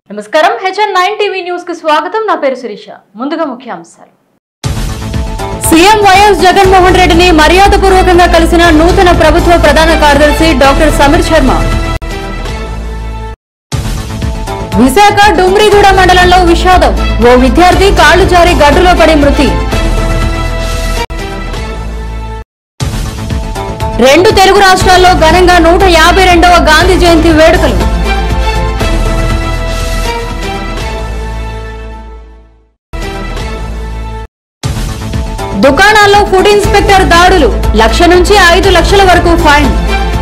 నమస్కారం HN nine TV news కు స్వాగతం నా పేరు శిరీష ముందుగా ముఖ్యాంశాలు సీఎం వైఎస్ జగన్మోహన్ రెడ్డిని మర్యాదపూర్వకంగా కలిసిన నూతన ప్రభుత్వ ప్రధాన కార్యదర్శి డాక్టర్ సమీర్ శర్మ విశాఖ డుమ్రిగూడ మండలంలో విషాదం ఓ విద్యార్థి కాళ్లు జారి గడ్డులో పడి మృతి రెండు తెలుగు రాష్ట్రాల్లో ఘనంగా నూట యాభై రెండవ గాంధీ జయంతి వేడుకలు దుకాణాల్లో ఫుడ్ ఇన్స్పెక్టర్ దాడులు లక్ష నుంచి ఐదు లక్షల వరకు ఫైన్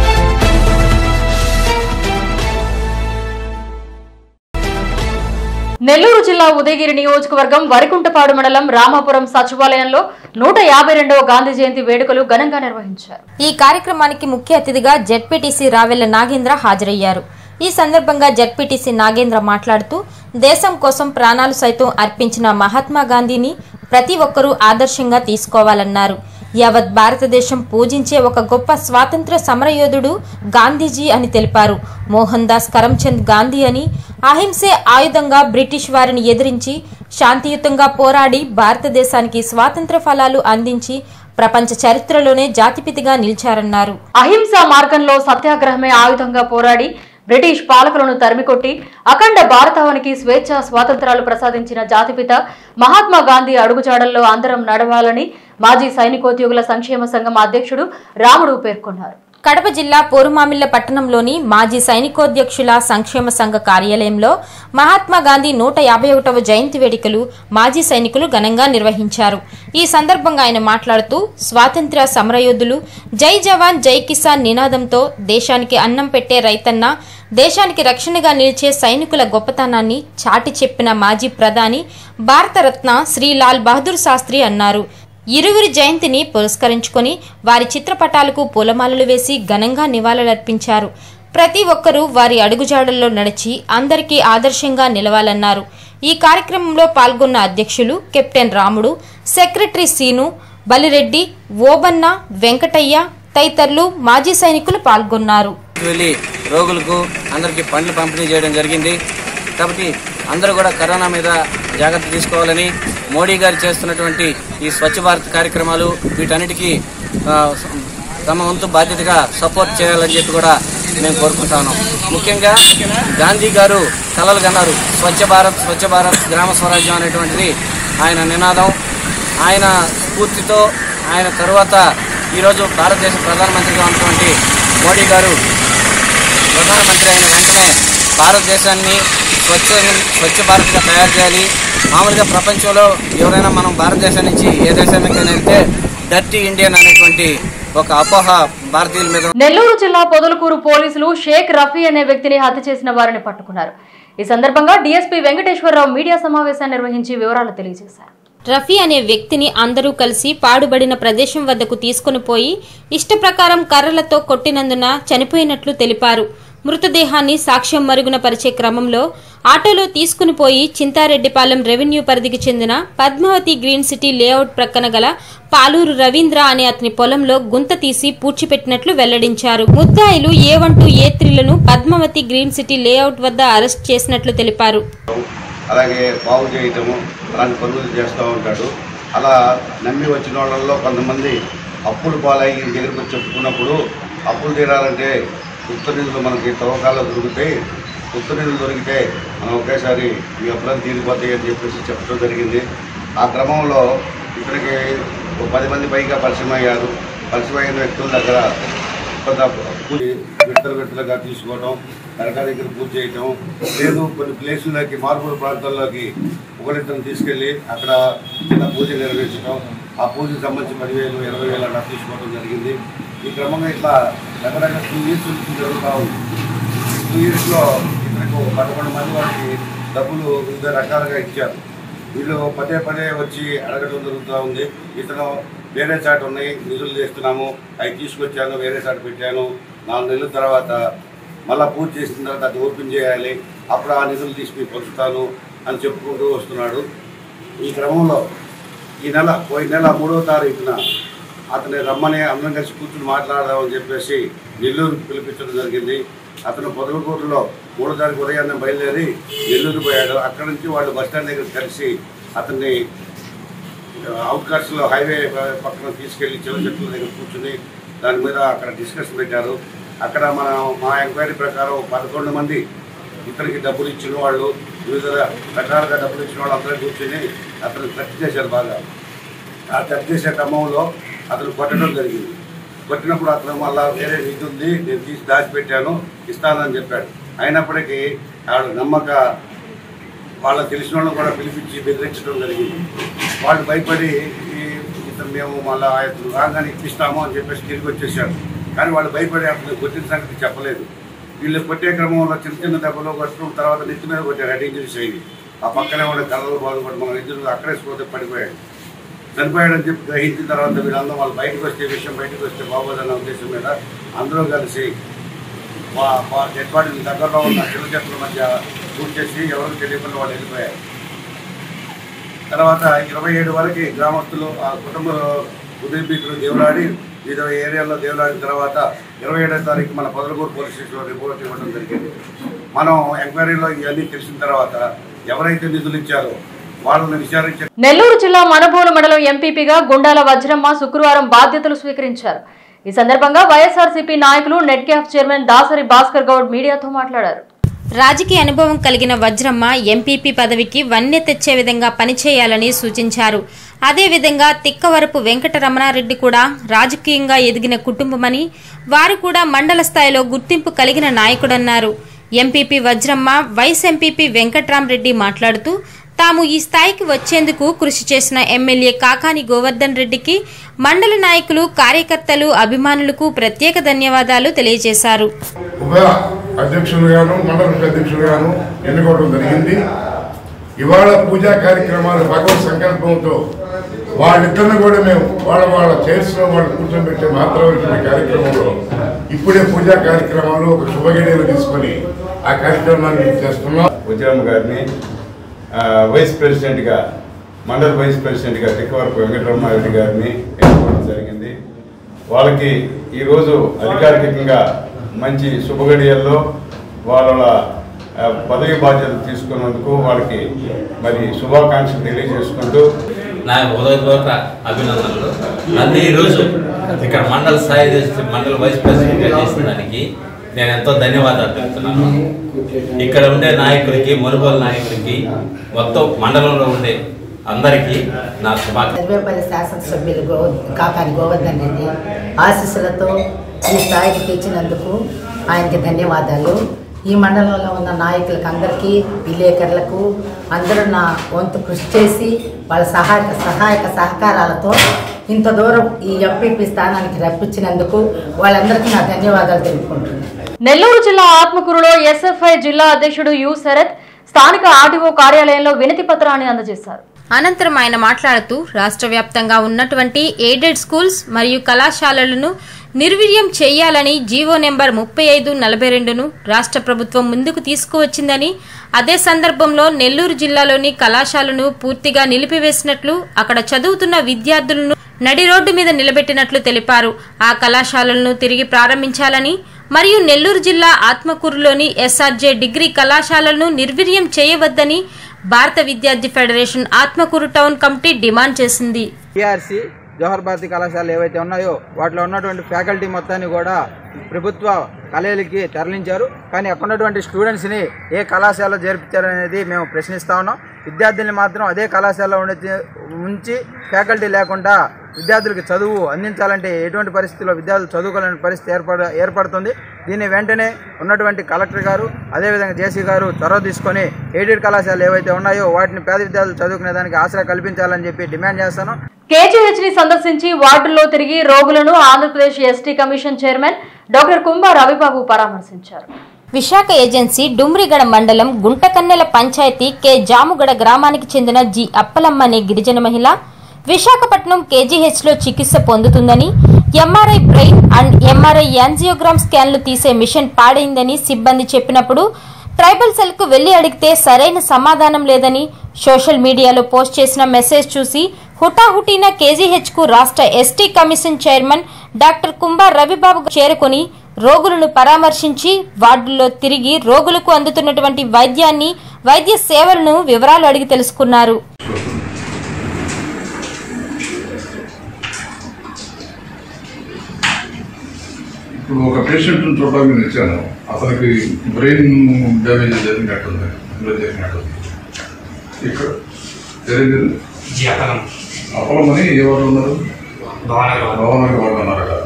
నెల్లూరు జిల్లా ఉదయగిరి నియోజకవర్గం వరికుంటపాడు మండలం రామాపురం సచివాలయంలో నూట యాభై రెండవ గాంధీ జయంతి వేడుకలు ఘనంగా నిర్వహించారు ఈ కార్యక్రమానికి ముఖ్య అతిథిగా జెడ్పీటీసీ రావెల నాగేంద్ర హాజరయ్యారు ఈ సందర్భంగా జెడ్పీటీసీ నాగేంద్ర మాట్లాడుతూ దేశం కోసం ప్రాణాలు సైతం అర్పించిన మహాత్మా గాంధీని ప్రతి ఒక్కరూ ఆదర్శంగా తీసుకోవాలన్నారు యావత్ భారతదేశం పూజించే ఒక గొప్ప స్వాతంత్ర సమరయోధుడు గాంధీజీ అని తెలిపారు మోహన్ దాస్ కరమ్చంద్ గాంధీ అని అహింసే ఆయుధంగా బ్రిటిష్ వారిని ఎదిరించి శాంతియుతంగా పోరాడి భారతదేశానికి స్వాతంత్ర ఫలాలు అందించి ప్రపంచ చరిత్రలోనే జాతిపితిగా నిలిచారన్నారు అహింసా మార్గంలో సత్యాగ్రహమే ఆయుధంగా పోరాడి బ్రిటిష్ పాలకులను తరిమికొట్టి అఖండ భారతావనికి స్వేచ్ఛ స్వాతంత్రాలు ప్రసాదించిన జాతిపిత మహాత్మా గాంధీ అడుగుజాడల్లో అందరం నడవాలని మాజీ సైనికోద్యోగుల సంక్షేమ సంఘం అధ్యక్షుడు రాముడు పేర్కొన్నారు కడప జిల్లా పోరుమామిళ్ల పట్టణంలోని మాజీ సైనికోధ్యక్షుల సంక్షేమ సంఘ కార్యాలయంలో మహాత్మా గాంధీ నూట యాభై ఒకటవ జయంతి వేడుకలు మాజీ సైనికులు ఘనంగా నిర్వహించారు ఈ సందర్భంగా ఆయన మాట్లాడుతూ స్వాతంత్ర్య సమరయోధులు జై జవాన్ జై కిసాన్ నినాదంతో దేశానికి అన్నం పెట్టే రైతన్న దేశానికి రక్షణగా నిలిచే సైనికుల గొప్పతనాన్ని చాటి చెప్పిన మాజీ ప్రధాని భారతరత్న శ్రీ లాల్ బహదూర్ శాస్త్రి అన్నారు ఇరువురి జయంతిని పురస్కరించుకొని వారి చిత్రపటాలకు పూలమాలలు వేసి ఘనంగా నివాళులర్పించారు ప్రతి ఒక్కరూ వారి అడుగుజాడల్లో నడిచి అందరికీ ఆదర్శంగా నిలవాలన్నారు ఈ కార్యక్రమంలో పాల్గొన్న అధ్యక్షులు కెప్టెన్ రాముడు సెక్రటరీ సీను బలిరెడ్డి ఓబన్న వెంకటయ్య తదితరులు మాజీ సైనికులు పాల్గొన్నారు వెళ్ళి రోగులకు అందరికీ పండ్లు పంపిణీ చేయడం జరిగింది కాబట్టి అందరూ కూడా కరోనా మీద జాగ్రత్త తీసుకోవాలని మోడీ గారు చేస్తున్నటువంటి ఈ స్వచ్ఛ భారత్ కార్యక్రమాలు వీటన్నిటికీ ఆ, తమ వంతు బాధ్యతగా సపోర్ట్ చేయాలని చెప్పి కూడా మేము కోరుకుంటాను ముఖ్యంగా గాంధీ గారు కలలు కన్నారు స్వచ్ఛ భారత్ స్వచ్ఛ భారత్ గ్రామ స్వరాజ్యం అనేటువంటిది ఆయన నినాదం ఆయన స్ఫూర్తితో ఆయన తరువాత ఈరోజు భారతదేశ ప్రధానమంత్రిగా ఉన్నటువంటి మోడీ గారు ప్రధానమంత్రి అయిన వెంటనే భారతదేశాన్ని స్వచ్ఛ స్వచ్ఛ భారత్గా తయారు చేయాలి మామూలుగా ప్రపంచంలో ఎవరైనా మనం భారతదేశం నుంచి ఏ దేశానికైనా వెళ్తే డర్టీ ఇండియన్ అనేటువంటి ఒక అపోహ భారతీయుల మీద నెల్లూరు జిల్లా పొదలకూరు పోలీసులు షేక్ రఫీ అనే వ్యక్తిని హత్య చేసిన వారిని పట్టుకున్నారు ఈ సందర్భంగా డీఎస్పీ వెంకటేశ్వరరావు మీడియా సమావేశాన్ని నిర్వహించి వివరాలు తెలియజేశారు రఫీ అనే వ్యక్తిని అందరూ కలిసి పాడుబడిన ప్రదేశం వద్దకు తీసుకుని పోయి ఇష్టప్రకారం కర్రలతో కొట్టినందున చనిపోయినట్లు తెలిపారు మృతదేహాన్ని సాక్ష్యం మరుగున పరిచే క్రమంలో ఆటోలో తీసుకుని పోయి చింతారెడ్డిపాలెం రెవెన్యూ పరిధికి చెందిన పద్మావతి గ్రీన్ సిటీ లేఅవుట్ ప్రక్కన గల పాలూరు రవీంద్ర అనే అతని పొలంలో గుంత తీసి పూడ్చిపెట్టినట్లు వెల్లడించారు ముద్దాయిలు ఏ వన్ టూ ఏ త్రీలను పద్మావతి గ్రీన్ సిటీ లేఅవుట్ వద్ద అరెస్ట్ చేసినట్లు తెలిపారు అలాగే బాగు చేయటము అలాంటి పనులు చేస్తూ ఉంటాడు అలా నమ్మి వచ్చిన వాళ్ళల్లో కొంతమంది అప్పులు పాలై ఈ దగ్గరకు వచ్చి చెప్పుకున్నప్పుడు అప్పులు తీరాలంటే గుప్త నిధులు మనకి తవ్వకాల్లో దొరుకుతాయి గుప్త నిధులు దొరికితే మనం ఒకేసారి ఈ అప్పులను తీరిపోతాయి అని చెప్పేసి చెప్పడం జరిగింది ఆ క్రమంలో ఇక్కడికి ఒక పది మంది పైగా పరిచయం అయ్యారు పరిచయం అయిన వ్యక్తుల దగ్గర కొంత పూజ విడతలు విడతలుగా తీసుకోవడం దర్గా దగ్గర పూజ చేయటం లేదు కొన్ని ప్లేసుల్లోకి మారుమూల ప్రాంతాల్లోకి ఒకరిద్దరిని తీసుకెళ్ళి అక్కడ చిన్న పూజ నిర్వహించడం ఆ పూజకు సంబంధించి పదివేలు ఇరవై వేలు అలా తీసుకోవడం జరిగింది ఈ క్రమంగా ఇట్లా రకరకాల టూ ఇయర్స్ నుంచి జరుగుతూ ఉంది టూ ఇయర్స్లో ఇతనికి ఒక పదకొండు మంది వారికి డబ్బులు వివిధ రకాలుగా ఇచ్చారు వీళ్ళు పదే పదే వచ్చి అడగడం జరుగుతూ ఉంది ఇతను వేరే చాట ఉన్నాయి నిధులు చేస్తున్నాము అవి తీసుకొచ్చాను వేరే చాట పెట్టాను నాలుగు నెలల తర్వాత మళ్ళీ పూర్తి చేసిన తర్వాత అది ఓపెన్ చేయాలి అప్పుడు ఆ నిధులు తీసుకుని పంచుతాను అని చెప్పుకుంటూ వస్తున్నాడు ఈ క్రమంలో ఈ నెల పోయిన నెల మూడవ తారీఖున అతని రమ్మని అందరం కలిసి కూర్చుని మాట్లాడదామని చెప్పేసి నెల్లూరుకి పిలిపించడం జరిగింది అతను పొదలకూరులో మూడో తారీఖు ఉదయాన్నే బయలుదేరి నెల్లూరు పోయాడు అక్కడ నుంచి వాళ్ళు బస్ స్టాండ్ దగ్గర కలిసి అతన్ని అవుట్కట్స్లో హైవే పక్కన తీసుకెళ్లి చిన్న చెట్ల దగ్గర కూర్చుని దాని మీద అక్కడ డిస్కషన్ పెట్టారు అక్కడ మన మా ఎంక్వైరీ ప్రకారం పదకొండు మంది ఇతనికి డబ్బులు ఇచ్చిన వాళ్ళు వివిధ రకాలుగా డబ్బులు ఇచ్చిన వాళ్ళు అందరూ కూర్చుని అతను ఖర్చు చేశారు బాగా ఆ ఖర్చు చేసే క్రమంలో అతను కొట్టడం జరిగింది కొట్టినప్పుడు అతను మళ్ళా వేరే నిధి ఉంది నేను తీసి దాచిపెట్టాను ఇస్తానని చెప్పాడు అయినప్పటికీ ఆవిడ నమ్మక వాళ్ళ తెలిసిన వాళ్ళని కూడా పిలిపించి బెదిరించడం జరిగింది వాళ్ళు భయపడి ఈ ఇతను మేము మళ్ళీ అతను రాగానే ఇప్పిస్తాము అని చెప్పేసి తిరిగి వచ్చేసారు కానీ వాళ్ళు భయపడి అతను కొట్టిన సంగతి చెప్పలేదు వీళ్ళు కొట్టే క్రమంలో చిన్న చిన్న దెబ్బలు కొట్టడం తర్వాత నెత్తి మీద కొట్టారు హెడ్ ఇంజరీస్ అయ్యి ఆ పక్కనే ఉండే కళ్ళలో బాధపడి మన ఇద్దరు అక్కడే పోతే పడిపోయాడు చనిపోయాడని చెప్పి గ్రహించిన తర్వాత వీళ్ళందరూ వాళ్ళు బయటకు వస్తే ఈ విషయం బయటకు వస్తే బాగోదన్న ఉద్దేశం మీద అందరూ కలిసి డెడ్ బాడీని దగ్గరలో ఉన్న చిన్న చెట్ల మధ్య పూర్తి చేసి ఎవరికి తెలియకుండా వాళ్ళు వెళ్ళిపోయారు తర్వాత ఇరవై ఏడు వరకు గ్రామస్తులు ఆ కుటుంబ ఉదయపీకులు దేవులాడి వివిధ ఏరియాలో దేవులాడిన తర్వాత ఇరవై ఏడో తారీఖు మన పొదలగూరు పోలీస్ స్టేషన్లో రిపోర్ట్ ఇవ్వడం జరిగింది మనం ఎంక్వైరీలో ఇవన్నీ తెలిసిన తర్వాత ఎవరైతే నిధులు ఇచ్చారో వాళ్ళని విచారించే నెల్లూరు జిల్లా మనబోలు మండలం ఎంపీపీగా గుండాల వజ్రమ్మ శుక్రవారం బాధ్యతలు స్వీకరించారు ఈ సందర్భంగా వైఎస్ఆర్సీపీ నాయకులు నెట్ క్యాఫ్ చైర్మన్ దాసరి భాస్కర్ గౌడ్ మీడియాతో మాట్లాడారు రాజకీయ అనుభవం కలిగిన వజ్రమ్మ ఎంపీపీ పదవికి వన్నె తెచ్చే విధంగా పనిచేయాలని సూచించారు అదేవిధంగా తిక్కవరపు వెంకటరమణారెడ్డి కూడా రాజకీయంగా ఎదిగిన కుటుంబమని వారు కూడా మండల స్థాయిలో గుర్తింపు కలిగిన నాయకుడన్నారు MPP Vajramma vice MPP Venkatramireddy మాట్లాడుతూ తాము ఈ స్థాయికి వచ్చేందుకు కృషి చేసిన ఎమ్మెల్యే కాకాని గోవర్ధన్ రెడ్డికి మండల నాయకులు కార్యకర్తలు అభిమానులకు ప్రత్యేక ధన్యవాదాలు తెలియజేశారు ఉప అధ్యక్షులుగాను మండల అధ్యక్షులుగాను ఎన్నుకోవడం జరిగింది ఇవాళ పూజా కార్యక్రమాలు భగవత్ సంకల్పంతో వాళ్ళిద్దరిని కూడా మేము వాళ్ళ వాళ్ళ చైర్స్లో వాళ్ళు కూర్చోబెట్టే మాత్రమే కార్యక్రమంలో ఇప్పుడే పూజా కార్యక్రమాలు ఒక శుభగడియలు తీసుకొని ఆ కార్యక్రమాన్ని చేస్తున్నాం ఉద్యమ గారిని ఆ, వైస్ ప్రెసిడెంట్గా మండల వైస్ ప్రెసిడెంట్గా తిక్కవరపు వెంకటరమారెడ్డి గారిని ఎన్నుకోవడం జరిగింది వాళ్ళకి ఈరోజు అధికారికంగా మంచి శుభగడియల్లో వాళ్ళ ఆ, పదవి బాధ్యతలు తీసుకున్నందుకు వాళ్ళకి మరి శుభాకాంక్షలు తెలియజేసుకుంటూ నా ఉదయపూర్వక అభినందనలు నన్ను ఈరోజు ఇక్కడ మండల స్థాయి చేసి మండల వైస్ ప్రెసిడెంట్గా చేసిన దానికి నేను ఎంతో ధన్యవాదాలు తెలుపుతున్నాను ఇక్కడ ఉండే నాయకులకి మునుగోలు నాయకులకి మొత్తం మండలంలో ఉండే అందరికీ నా శుభాకాంక్షలు సర్వేపల్లి శాసనసభ్యులు గో కాకాని గోవర్ధన్ రెడ్డి ఆశీస్సులతో ఈ స్థాయికి తెచ్చినందుకు ఆయనకి ధన్యవాదాలు ఈ మండలంలో ఉన్న నాయకులకు అందరికీ విలేకరులకు అందరూ నా వంతు కృషి చేసి వాళ్ళ సహాయక సహాయక సహకారాలతో ఇంత దూరం ఈ ఎంపీపీ స్థానానికి రప్పించినందుకు వాళ్ళందరికీ నా ధన్యవాదాలు తెలుపుకుంటున్నాను నెల్లూరు జిల్లా ఆత్మకూరులో ఎస్ఎఫ్ఐ జిల్లా అధ్యక్షుడు యు శరత్ స్థానిక ఆర్టీఓ కార్యాలయంలో వినతి పత్రాన్ని అందజేశారు అనంతరం ఆయన మాట్లాడుతూ రాష్ట్ర వ్యాప్తంగా ఉన్నటువంటి ఎయిడెడ్ స్కూల్స్ మరియు కళాశాలలను నిర్వీర్యం చేయాలని జీవో నెంబర్ ముప్పై ఐదు నలభై రెండును రాష్ట్ర ప్రభుత్వం ముందుకు తీసుకువచ్చిందని అదే సందర్భంలో నెల్లూరు జిల్లాలోని కళాశాలను పూర్తిగా నిలిపివేసినట్లు అక్కడ చదువుతున్న విద్యార్థులను నడి రోడ్డు మీద నిలబెట్టినట్లు తెలిపారు ఆ కళాశాలలను తిరిగి ప్రారంభించాలని మరియు నెల్లూరు జిల్లా ఆత్మకూరులోని ఎస్ఆర్జే డిగ్రీ కళాశాలను నిర్వీర్యం చేయవద్దని భారత విద్యార్థి federation Atmakur town committee demand చేసింది టీఆర్సీ జవహర్ భారతి కళాశాలలు ఏవైతే ఉన్నాయో వాటిలో ఉన్నటువంటి ఫ్యాకల్టీ మొత్తాన్ని కూడా ప్రభుత్వ కళాశాలకి తరలించారు కానీ అక్కడ ఉన్నటువంటి స్టూడెంట్స్ని ఏ కళాశాలలో చేర్పించారు అనేది మేము ప్రశ్నిస్తా ఉన్నాం విద్యార్థుల్ని మాత్రం అదే కళాశాలలో ఉండి ఉంచి ఫ్యాకల్టీ లేకుండా విద్యార్థులకు చదువు అందించాలంటే ఎటువంటి పరిస్థితుల్లో విద్యార్థులు చదువుకోలేని పరిస్థితి ఏర్పడ ఏర్పడుతుంది దీన్ని వెంటనే ఉన్నటువంటి కలెక్టర్ గారు అదేవిధంగా జేసీ గారు చొరవ తీసుకొని ఎయిడెడ్ కళాశాలలు ఏవైతే ఉన్నాయో వాటిని పేద విద్యార్థులు చదువుకునే దానికి ఆసరా కల్పించాలని చెప్పి డిమాండ్ చేస్తాను కేజీహెచ్ ని సందర్శించి వార్డుల్లో తిరిగి రోగులను Andhra Pradesh ST commission chairman doctor Kumbha Ravibabu పరామర్శించారు విశాఖ ఏజెన్సీ డుమ్రిగడ మండలం గుంటకన్నెల పంచాయతీ కె జాముగడ గ్రామానికి చెందిన జి అప్పలమ్మ అనే గిరిజన మహిళ విశాఖపట్నం కేజీహెచ్ లో చికిత్స పొందుతుందని MRI brain and MRI angiogram స్కాన్లు తీసే మిషన్ పాడైందని సిబ్బంది చెప్పినప్పుడు ట్రైబల్ సెల్ కు వెళ్లి అడిగితే సరైన సమాధానం లేదని సోషల్ మీడియాలో పోస్ట్ చేసిన మెసేజ్ చూసి హుటాహుటీన కేజీహెచ్ కు రాష్ట్ర ST commission chairman doctor Kumbha Ravibabu చేరుకొని రోగులను పరామర్శించి వార్డుల్లో తిరిగి రోగులకు అందుతున్నటువంటి వైద్యాన్ని వైద్య సేవలను వివరాలు అడిగి తెలుసుకున్నారు ఇప్పుడు ఒక పేషెంట్ చూడడానికి నేను ఇచ్చాను అతనికి బ్రెయిన్ డ్యామేజ్ జరిగినట్టుంది ఇందులో జరిగినట్టుంది ఇక్కడ తెలియదు అప్పలం అని ఎవరు ఉన్నారు భవనగర్ వాళ్ళు ఉన్నారు అక్కడ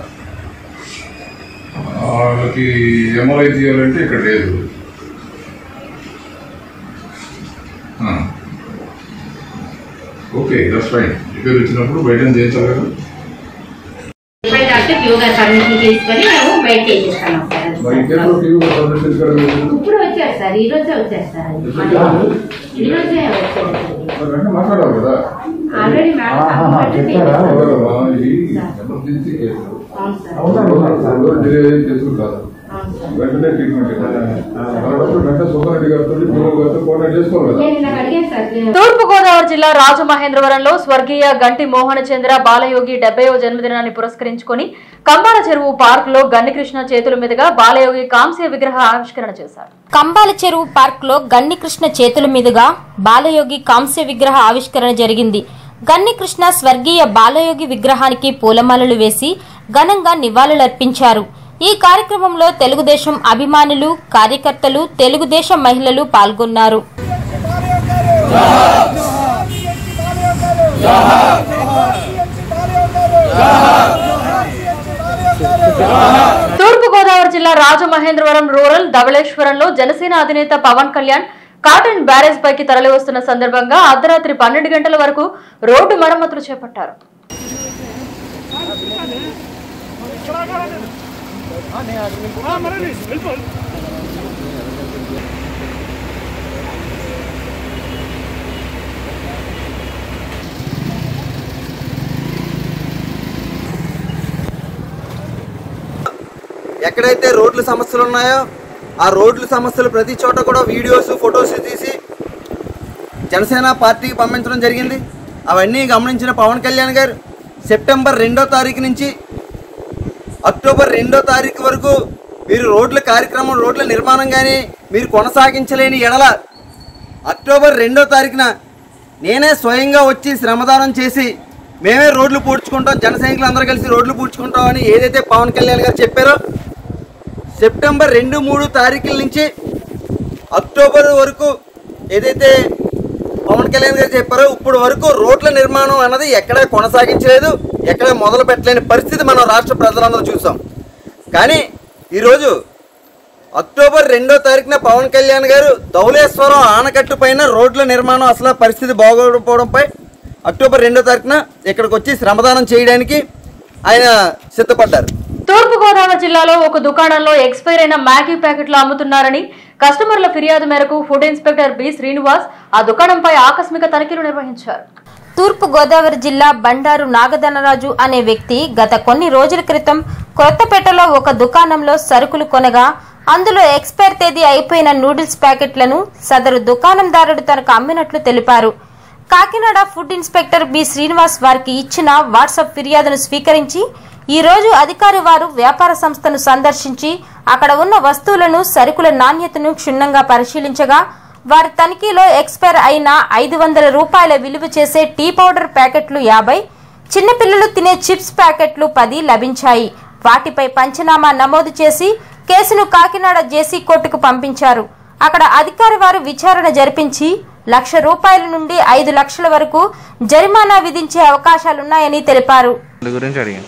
వాళ్ళకి ఎంఆర్ఐ తీయాలంటే ఇక్కడ లేదు ఆ. ఓకే దట్స్ ఫైన్ రిపేర్ వచ్చినప్పుడు బయట చేయించాలి కదా బయట అంటే క్యూ గారు పర్మిషన్ తీసుకొని మేము బయట చేసేస్తాం సార్ అది. మరి ఇంకెప్పుడు టీవీ పర్మిషన్ ఇక్కడ లేదు. ఇప్పుడు వచ్చారు సార్ ఈ రోజే వచ్చారు సార్ అది. ఎప్పుడు వచ్చారు? ఈ రోజే వచ్చారు సార్ మరి వెంటనే మాట్లాడాలి కదా ఆల్రెడీ మేడం కంప్లీట్ ఎవరమ్మా? ఇది ఎమర్జెన్సీ కేసు ఎవరు డిలే అయ్యే కేసులు కాదు వెంటనే ట్రీట్మెంట్ ఇవ్వాలి. అలాంటప్పుడు వెంటనే సుబ్బన్ రెడ్డి గారితో పిఓ గారితో కోఆర్డినేట్ చేసుకోవాలి కదా నేను నాకు అడిగాను సార్ తూర్పు గోదావరి జిల్లా రాజమహేంద్రవరంలో స్వర్గీయ గంటి మోహన చంద్ర బాలయోగి డెబ్బైవ జన్మదినాన్ని పురస్కరించుకొని కంబాల చెరువు పార్క్ లో గన్నికృష్ణ చేతుల మీదుగా బాలయోగి కాంస్య విగ్రహ ఆవిష్కరణ చేశారు కంబాల చెరువు పార్క్ లో గన్ని కృష్ణ చేతుల మీదుగా బాలయోగి కాంస్య విగ్రహ ఆవిష్కరణ జరిగింది గన్ని కృష్ణ స్వర్గీయ బాలయోగి విగ్రహానికి పూలమాలలు వేసి ఘనంగా నివాళులర్పించారు ఈ కార్యక్రమంలో తెలుగుదేశం అభిమానులు కార్యకర్తలు తెలుగుదేశం మహిళలు పాల్గొన్నారు తూర్పు గోదావరి జిల్లా రాజమహేంద్రవరం రూరల్ ధవళేశ్వరంలో జనసేన అధినేత పవన్ కళ్యాణ్ కాటన్ బ్యారేజ్ పైకి తరలి వస్తున్న సందర్భంగా అర్ధరాత్రి పన్నెండు గంటల వరకు రోడ్డు మరమ్మతులు చేపట్టారు ఎక్కడైతే రోడ్ల సమస్యలు ఉన్నాయో ఆ రోడ్ల సమస్యలు ప్రతి చోట కూడా వీడియోస్ ఫొటోస్ తీసి జనసేన పార్టీకి పంపించడం జరిగింది అవన్నీ గమనించిన పవన్ కళ్యాణ్ గారు సెప్టెంబర్ రెండో తారీఖు నుంచి అక్టోబర్ రెండో తారీఖు వరకు మీరు రోడ్ల కార్యక్రమం రోడ్ల నిర్మాణం కానీ మీరు కొనసాగించలేని ఎడల అక్టోబర్ రెండో తారీఖున నేనే స్వయంగా వచ్చి శ్రమదానం చేసి మేమే రోడ్లు పూడ్చుకుంటాం జన సైనికులు అందరూ కలిసి రోడ్లు పూడ్చుకుంటాం అని ఏదైతే పవన్ కళ్యాణ్ గారు చెప్పారో సెప్టెంబర్ రెండు మూడు తారీఖుల నుంచి అక్టోబర్ వరకు ఏదైతే పవన్ కళ్యాణ్ గారు చెప్పారో ఇప్పుడు వరకు రోడ్ల నిర్మాణం అన్నది ఎక్కడా కొనసాగించలేదు ఎక్కడ మొదలు పెట్టలేని పరిస్థితి మనం రాష్ట్ర ప్రజలందరూ చూసాం కానీ ఈరోజు అక్టోబర్ రెండో తారీఖున పవన్ కళ్యాణ్ గారు ధౌలేశ్వరం ఆనకట్టు పైన రోడ్ల నిర్మాణం అసలు పరిస్థితి బాగోకపోవడంపై అక్టోబర్ రెండో తారీఖున ఇక్కడికి వచ్చి శ్రమదానం చేయడానికి ఆయన సిద్ధపడ్డారు తూర్పు గోదావరి జిల్లాలో ఒక దుకాణంలో ఎక్స్పైర్ అయిన మ్యాగీ ప్యాకెట్లు అమ్ముతున్నారని కస్టమర్ల ఫిర్యాదు మేరకు ఫుడ్ ఇన్స్పెక్టర్ బి శ్రీనివాస్ ఆ దుకాణంపై ఆకస్మిక తనిఖీలు నిర్వహించారు తూర్పు గోదావరి జిల్లా బండారు నాగధనరాజు అనే వ్యక్తి గత కొన్ని రోజుల క్రితం కొత్తపేటలో ఒక దుకాణంలో సరుకులు కొనగా అందులో ఎక్స్పైర్ తేదీ అయిపోయిన నూడిల్స్ ప్యాకెట్లను సదరు దుకాణందారుడు తనకు అమ్మినట్లు తెలిపారు Kakinada food inspector B Srinivas వారికి ఇచ్చిన వాట్సాప్ ఫిర్యాదును స్వీకరించి ఈ రోజు అధికారి వారు వ్యాపార సంస్థను సందర్శించి అక్కడ ఉన్న వస్తువులను సరుకుల నాణ్యతను క్షుణ్ణంగా పరిశీలించగా వారి తనిఖీలో ఎక్స్పైర్ అయిన ఐదు వందల రూపాయల విలువ చేసే టీ పౌడర్ ప్యాకెట్లు యాభై చిన్నపిల్లలు తినే చిప్స్ ప్యాకెట్లు పది లభించాయి వాటిపై పంచనామా నమోదు చేసి కేసును కాకినాడ జేసీ కోర్టుకు పంపించారు అక్కడ అధికారి వారు విచారణ జరిపించి లక్ష రూపాయల నుండి ఐదు లక్షల వరకు జరిమానా విధించే అవకాశాలున్నాయని తెలిపారు గురించి అడిగాను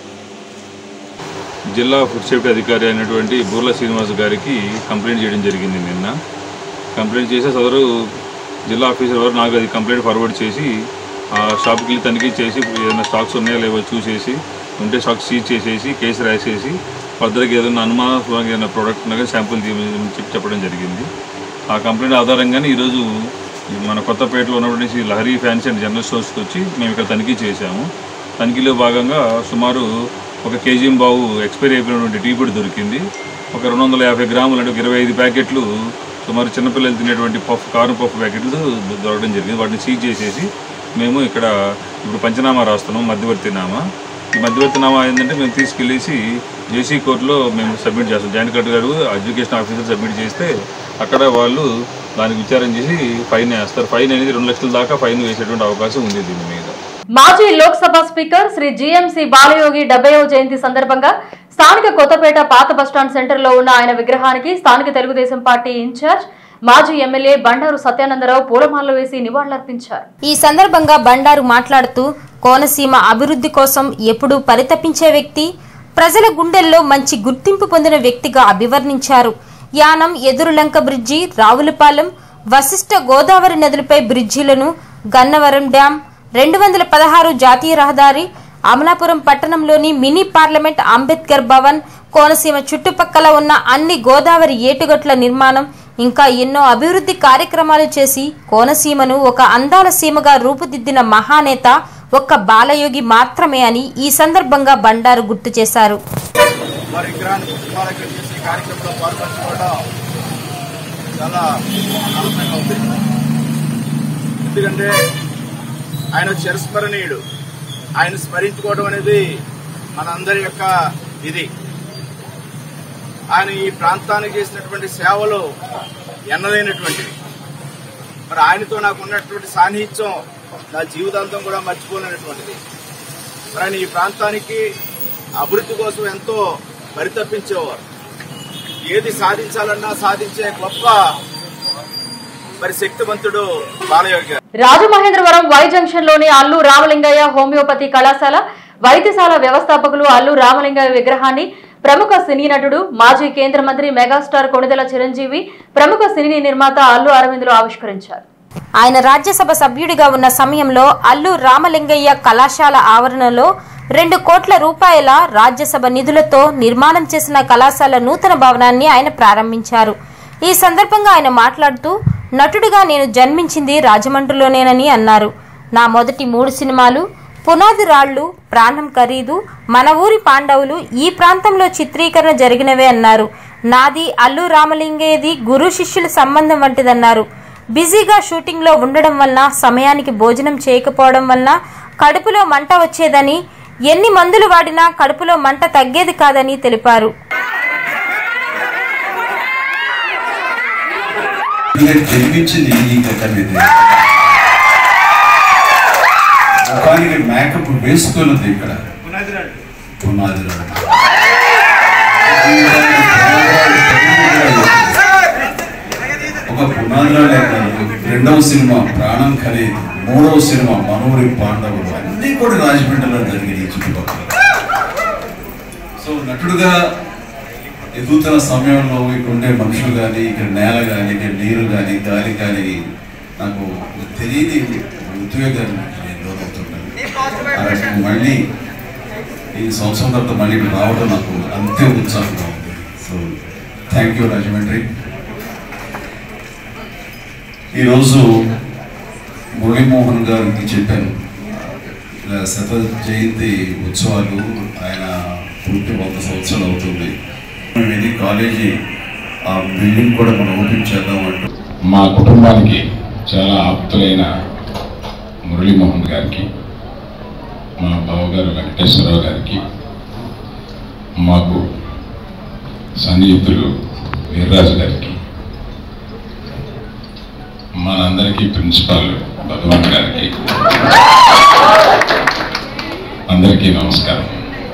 జిల్లా ఫుడ్ సేఫ్టీ అధికారి అయినటువంటి బూర్ల శ్రీనివాస్ గారికి కంప్లైంట్ చేయడం జరిగింది నిన్న కంప్లైంట్ చేసి సదరు జిల్లా ఆఫీసర్ వారు నాకు అది కంప్లైంట్ ఫార్వర్డ్ చేసి ఆ షాప్కి వెళ్ళి తనిఖీ చేసి ఏదైనా స్టాక్స్ ఉన్నాయో లేవో చూసేసి ఉంటే స్టాక్ సీజ్ చేసేసి కేసు రాసేసి ఫర్దర్గా ఏదైనా అనుమానాస్పదంగా ఏదైనా ప్రోడక్ట్ ఉన్నా శాంపుల్ తీయమని చెప్పి చెప్పడం జరిగింది ఆ కంప్లైంట్ ఆధారంగానే ఈరోజు మన కొత్తపేటలో ఉన్నటువంటి లహరీ ఫ్యాన్సీ అండ్ జనరల్ స్టోర్స్కి వచ్చి మేము ఇక్కడ తనిఖీ చేశాము తనిఖీలో భాగంగా సుమారు ఒక కేజీ బావు ఎక్స్పైరీ అయిపోయినటువంటి టీ పొడి దొరికింది ఒక రెండు వందల యాభై గ్రాములు అంటే ఒక ఇరవై ఐదు ప్యాకెట్లు సుమారు చిన్నపిల్లలు తినేటువంటి పఫ్ కారం పఫ్ ప్యాకెట్లు దొ- దొరకడం జరిగింది వాటిని సీజ్ చేసేసి మేము ఇక్కడ ఇప్పుడు పంచనామా రాస్తున్నాం మధ్యవర్తినామా ఈ మధ్యవర్తినామా ఏంటంటే మేము తీసుకెళ్ళేసి జేసీ కోర్టులో మేము సబ్మిట్ చేస్తాం joint collector garu education officer submit చేస్తే అక్కడ వాళ్ళు దానికి విచారణ చేసి ఫైన్ వేస్తారు ఫైన్ అనేది రెండు లక్షల దాకా ఫైన్ వేసేటువంటి అవకాశం ఉంది దీని మీద మాజీ లోక్సభ స్పీకర్ శ్రీ జీఎంసీ బాలయోగి డెబ్బైవ జయంతి సందర్భంగా స్థానిక కొత్తపేట పాత బస్టాండ్ సెంటర్ లో ఉన్న ఆయన విగ్రహానికి స్థానిక తెలుగుదేశం పార్టీ ఇన్ఛార్జ్ మాజీ ఎమ్మెల్యే బండారు సత్యానందరావు పూలమాలలు వేసి నివాళులర్పించారు ఈ సందర్భంగా బండారు మాట్లాడుతూ కోనసీమ అభివృద్ధి కోసం ఎప్పుడూ పరితపించే వ్యక్తి ప్రజల గుండెల్లో మంచి గుర్తింపు పొందిన వ్యక్తిగా అభివర్ణించారు యానం ఎదురులంక బ్రిడ్జి రావులపాలెం వశిష్ట గోదావరి నదులపై బ్రిడ్జిలను గన్నవరం డ్యాం రెండు వందల పదహారు జాతీయ రహదారి అమలాపురం పట్టణంలోని మినీ పార్లమెంట్ అంబేద్కర్ భవన్ కోనసీమ చుట్టుపక్కల ఉన్న అన్ని గోదావరి ఏటుగట్ల నిర్మాణం ఇంకా ఎన్నో అభివృద్ధి కార్యక్రమాలు చేసి కోనసీమను ఒక అందాల సీమగా రూపుదిద్దిన మహానేత ఒక్క బాలయోగి మాత్రమే అని ఈ సందర్భంగా బండారు గుర్తు చేశారు వారి విగ్రహాన్ని పుష్పాలంకరణ చేసి ఈ కార్యక్రమంలో పాల్పంచుకోవడం చాలా ఆనందంగా ఉంది ఎందుకంటే ఆయన చిరస్మరణీయుడు ఆయన స్మరించుకోవడం అనేది మనందరి యొక్క ఇది ఆయన ఈ ప్రాంతానికి చేసినటువంటి సేవలు ఎన్నదైనటువంటివి మరి ఆయనతో నాకు ఉన్నటువంటి సాన్నిహిత్యం నా జీవితాంతం కూడా మర్చిపోలేనటువంటిది మరి ఆయన ఈ ప్రాంతానికి అభివృద్ధి కోసం ఎంతో పరితపించేవారు ఏది సాధించాలన్నా సాధించే గొప్ప మరి శక్తివంతుడు బాలయోగి గారు రాజమహేంద్రవరం వై జంక్షన్ లోని అల్లు రామలింగయ్య హోమియోపతి కళాశాల వైద్యశాల వ్యవస్థాపకులు అల్లు రామలింగయ్య విగ్రహాన్ని ప్రముఖ సినీ నటుడు మాజీ కేంద్ర మంత్రి మెగాస్టార్ కొణిదెల చిరంజీవి ప్రముఖ సినీ నిర్మాత అల్లు అరవిందులు ఆవిష్కరించారు ఆయన రాజ్యసభ సభ్యుడిగా ఉన్న సమయంలో అల్లు రామలింగయ్య కళాశాల ఆవరణలో రెండు కోట్ల రూపాయల రాజ్యసభ నిధులతో నిర్మాణం చేసిన కళాశాల నూతన భవనాన్ని ఆయన ప్రారంభించారు ఈ సందర్భంగా ఆయన మాట్లాడుతూ నటుడిగా నేను జన్మించింది రాజమండ్రిలోనేనని అన్నారు నా మొదటి మూడు సినిమాలు పునాది రాళ్లు ప్రాణం ఖరీదు మన ఊరి పాండవులు ఈ ప్రాంతంలో చిత్రీకరణ జరిగినవే అన్నారు నాది అల్లు రామలింగేది గురు శిష్యుల సంబంధం వంటిదన్నారు బిజీగా షూటింగ్లో ఉండడం వల్ల సమయానికి భోజనం చేయకపోవడం వల్ల కడుపులో మంట వచ్చేదని ఎన్ని మందులు వాడినా కడుపులో మంట తగ్గేది కాదని తెలిపారు ఇక జన్మించింది ఈ గడ్డ మీద ముఖానికి మేకప్ వేసుకోలేదు ఇక్కడ పునాది రాళ్ళు. ఒక పునాది రాళ్ళే కాదు రెండవ సినిమా ప్రాణం ఖరీదు మూడవ సినిమా మనూరి పాండవులు అన్నీ కూడా రాజమండ్రిలో జరిగినాయి ఈ చుట్టుపక్కల సో నటుడుగా ఎదుగుతున్న సమయంలో ఇక్కడ ఉండే మనుషులు కానీ ఇక్కడ నేల కానీ ఇక్కడ నీరు కానీ గాలి కానీ నాకు తెలియని ఉద్వేగాన్ని నేను లోనవుతున్నాను అలాగే మళ్ళీ ఈ సంవత్సరం తర్వాత మళ్ళీ ఇక్కడ రావడం నాకు అంతే ఉత్సాహంగా ఉంది సో థ్యాంక్ యూ రాజమండ్రి ఈరోజు మురళీమోహన్ గారికి చెప్పాను ఇలా శత జయంతి ఉత్సవాలు ఆయన పూర్తి వంద సంవత్సరాలు అవుతుంది మేము వెళ్ళి కాలేజీ ఆ బిల్డింగ్ కూడా మనం ఓపెన్ చేద్దాం అంటూ మా కుటుంబానికి చాలా ఆప్తులైన మురళీమోహన్ గారికి మా బావగారు వెంకటేశ్వరరావు గారికి మాకు సన్నిహితులు వీర్రాజు గారికి మనందరికీ ప్రిన్సిపాల్ భగవాన్ గారికి అందరికీ నమస్కారం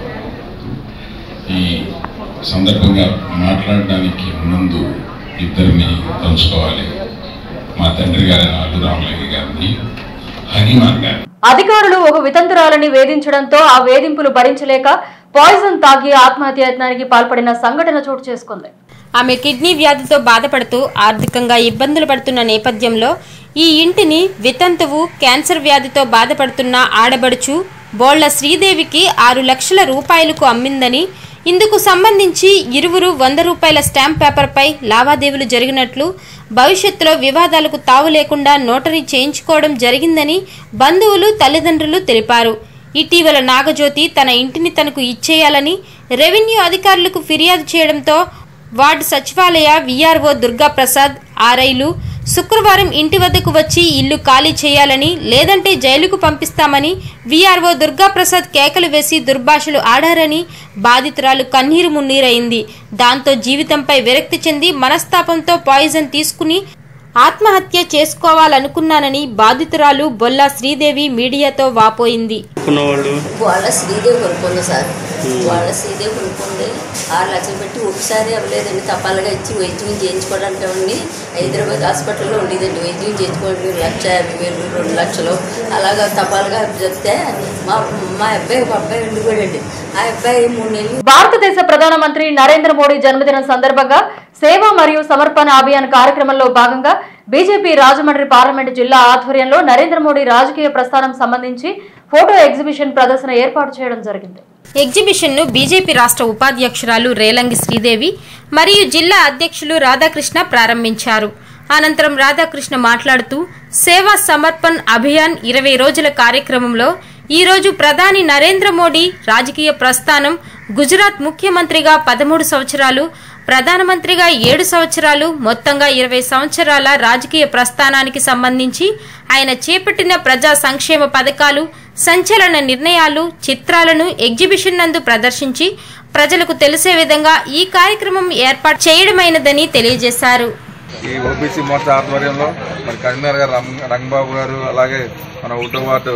ఈ సందర్భంగా మాట్లాడడానికి ముందు ఇద్దరిని తలుచుకోవాలి మా తండ్రి గారైన అల్లు రామలింగ గారిని హనుమాన్ గారిని అధికారులు ఒక వితంతురాలని వేధించడంతో ఆ వేధింపులు భరించలేక పాయిజన్ తాగి ఆత్మహత్య యత్నానికి పాల్పడిన సంఘటన చోటు చేసుకుంది ఆమె కిడ్నీ వ్యాధితో బాధపడుతూ ఆర్థికంగా ఇబ్బందులు పడుతున్న నేపథ్యంలో ఈ ఇంటిని వితంతువు క్యాన్సర్ వ్యాధితో బాధపడుతున్న ఆడబడుచు బోళ్ల శ్రీదేవికి ఆరు లక్షల రూపాయలకు అమ్మిందని ఇందుకు సంబంధించి ఇరువురు వంద రూపాయల స్టాంప్ పేపర్పై లావాదేవీలు జరిగినట్లు భవిష్యత్తులో వివాదాలకు తావు లేకుండా నోటరీ చేయించుకోవడం జరిగిందని బంధువులు తల్లిదండ్రులు తెలిపారు ఇటీవల నాగజ్యోతి తన ఇంటిని తనకు ఇచ్చేయాలని రెవెన్యూ అధికారులకు ఫిర్యాదు చేయడంతో వార్డు సచివాలయ విఆర్ఓ దుర్గాప్రసాద్ ఆర్ఐలు శుక్రవారం ఇంటి వద్దకు వచ్చి ఇల్లు ఖాళీ చేయాలని లేదంటే జైలుకు పంపిస్తామని వీఆర్ఓ దుర్గాప్రసాద్ కేకలు వేసి దుర్భాషలు ఆడారని బాధితురాలు కన్నీరు మున్నీరైంది దాంతో జీవితంపై విరక్తి చెంది మనస్తాపంతో పాయిజన్ తీసుకుని ఆత్మహత్య చేసుకోవాలనుకున్నానని బాధితురాలు బొల్లా శ్రీదేవి మీడియాతో వాపోయింది వాళ్ళ శ్రీదేవి కొనుక్కుంది సార్ వాళ్ళ శ్రీదేవి కొనుక్కుంది ఆరు లక్షలు పెట్టి ఒకసారి అవ్వలేదండి తపాలుగా ఇచ్చి వైద్యం చేయించుకోవడానికి ఉండి హైదరాబాద్ హాస్పిటల్లో ఉండేదండి వైద్యం చేయించుకోవడానికి లక్ష యాభై వేలు రెండు లక్షలు అలాగా తపాలుగా చెప్తే మా మా అబ్బాయి ఒక అబ్బాయి ఉండిపోయాడండి ఆ అబ్బాయి మూడు నెలలు భారతదేశ ప్రధానమంత్రి నరేంద్ర మోడీ జన్మదినం సందర్భంగా సేవ మరియు సమర్పణ అభియాన్ కార్యక్రమంలో భాగంగా బీజేపీ రాజమండ్రి పార్లమెంటు జిల్లా ఆధ్వర్యంలో నరేంద్ర మోడీ రాజకీయ ప్రస్థానం సంబంధించి ఫోటో ఎగ్జిబిషన్ ప్రదర్శన ఏర్పాటు చేయడం జరిగింది ఎగ్జిబిషన్ ను బీజేపీ రాష్ట్ర ఉపాధ్యక్షురాలు రేలంగి శ్రీదేవి మరియు జిల్లా అధ్యక్షులు రాధాకృష్ణ ప్రారంభించారు అనంతరం రాధాకృష్ణ మాట్లాడుతూ సేవా సమర్పణ్ అభియాన్ ఇరవై రోజుల కార్యక్రమంలో ఈ రోజు ప్రధాని నరేంద్ర మోడీ రాజకీయ ప్రస్థానం గుజరాత్ ముఖ్యమంత్రిగా పదమూడు సంవత్సరాలు ప్రధానమంత్రిగా ఏడు సంవత్సరాలు మొత్తంగా ఇరవై సంవత్సరాల రాజకీయ ప్రస్థానానికి సంబంధించి ఆయన చేపట్టిన ప్రజా సంక్షేమ పథకాలు సంచలన నిర్ణయాలు చిత్రాలను ఎగ్జిబిషన్ నందు ప్రదర్శించి ప్రజలకు తెలిసే విధంగా ఈ కార్యక్రమం ఏర్పాటు చేయడమైనదని తెలియజేశారు ఈ ఓబీసీ మోర్చా ఆధ్వర్యంలో మరి కన్వీనర్ గారు రంగ రంగబాబు గారు అలాగే మన ఉటోవాటు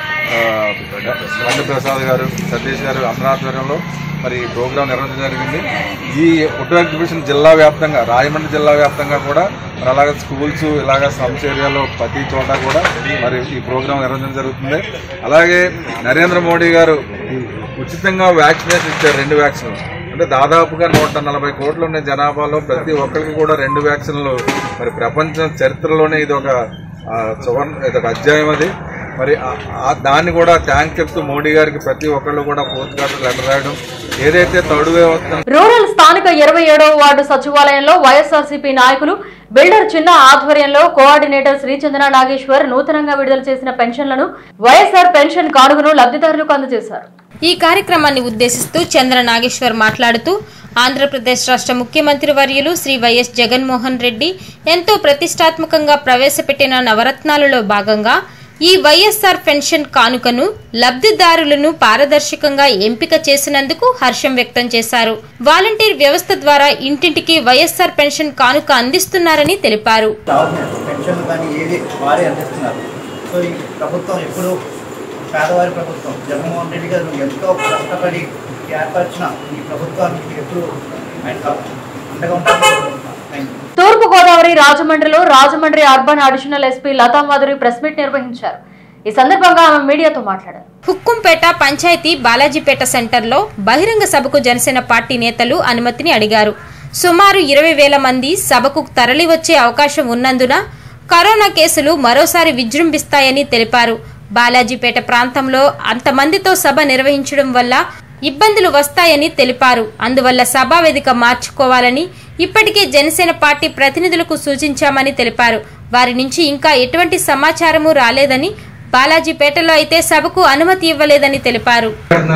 రంగ ప్రసాద్ గారు సతీష్ గారు అందరి ఆధ్వర్యంలో మరి ఈ ప్రోగ్రాం నిర్వహించడం జరిగింది ఈ ఫోటో ఎగ్జిబిషన్ జిల్లా వ్యాప్తంగా రాజమండ్రి జిల్లా వ్యాప్తంగా కూడా మరి అలాగే స్కూల్స్ ఇలాగ స్లమ్స్ ఏరియాలో ప్రతి చోట కూడా మరి ఈ ప్రోగ్రాం నిర్వహించడం జరుగుతుంది అలాగే నరేంద్ర మోడీ గారు ఉచితంగా వ్యాక్సినేషన్ ఇచ్చారు రెండు వ్యాక్సిన్లు అంటే దాదాపుగా నూట నలభై కోట్ల ఉన్న జనాభాలో ప్రతి ఒక్కరికి కూడా రెండు వ్యాక్సిన్లు మరి ప్రపంచ చరిత్రలోనే ఇది ఒక ఆ, సువర్ణ ఇది ఒక అధ్యాయం అది మరి ఆ- ఆ దాన్ని కూడా థ్యాంక్ చెప్తూ మోడీ గారికి ప్రతి ఒక్కళ్ళు కూడా పోస్ట్ కార్డు లెటర్ రాయడం ఏదైతే థర్డ్ వేవ్ వస్తుందో రూరల్ స్థానిక ఇరవై ఏడవ వార్డు సచివాలయంలో వైఎస్ఆర్సీపీ నాయకులు బిల్డర్ చిన్న ఆధ్వర్యంలో కోఆర్డినేటర్ శ్రీచంద్ర నాగేశ్వర్ నూతనంగా విడుదల చేసిన పెన్షన్లను వైఎస్ఆర్ పెన్షన్ కానుకను లబ్ధిదారులకు అందజేశారు ఈ కార్యక్రమాన్ని ఉద్దేశిస్తూ చంద్ర నాగేశ్వర్ మాట్లాడుతూ ఆంధ్రప్రదేశ్ రాష్ట్ర ముఖ్యమంత్రి వర్యులు శ్రీ వైఎస్ జగన్మోహన్ రెడ్డి ఎంతో ప్రతిష్టాత్మకంగా ప్రవేశపెట్టిన నవరత్నాలలో భాగంగా ఈ వైఎస్ఆర్ పెన్షన్ కానుకను లబ్ధిదారులను పారదర్శకంగా ఎంపిక చేసినందుకు హర్షం వ్యక్తం చేశారు వాలంటీర్ వ్యవస్థ ద్వారా ఇంటింటికి వైఎస్ఆర్ పెన్షన్ కానుక అందిస్తున్నారని తెలిపారు పెన్షన్ కానీ ఏది వారే అందిస్తున్నారు సో ఈ ప్రభుత్వం ఎప్పుడు పేదవారి ప్రభుత్వం జగన్మోహన్ రెడ్డి గారు ఎంతో కష్టపడి ఏర్పరిచిన ఈ ప్రభుత్వానికి ఎప్పుడు ఆయన అండగా ఉంటారని థ్యాంక్ యూ తూర్పు గోదావరి రాజమండ్రిలో Rajahmundry urban additional SP Latha Madhuri press meet నిర్వహించారు ఈ సందర్భంగా ఆమె మీడియాతో మాట్లాడారు హుక్కుంపేట పంచాయతీ బాలాజీపేట సెంటర్లో బహిరంగ సభకు జనసేన పార్టీ నేతలు అనుమతిని అడిగారు సుమారు ఇరవై వేల మంది సభకు తరలి వచ్చే అవకాశం ఉన్నందున కరోనా కేసులు మరోసారి విజృంభిస్తాయని తెలిపారు బాలాజీపేట ప్రాంతంలో అంతమందితో సభ నిర్వహించడం వల్ల ఇబ్బందులు వస్తాయని తెలిపారు అందువల్ల సభా వేదిక మార్చుకోవాలని ఇప్పటికే జనసేన పార్టీ ప్రతినిధులకు సూచించామని తెలిపారు వారి నుంచి ఇంకా ఎటువంటి సమాచారము రాలేదని బాలాజీపేటలో అయితే సభకు అనుమతి ఇవ్వలేదని తెలిపారు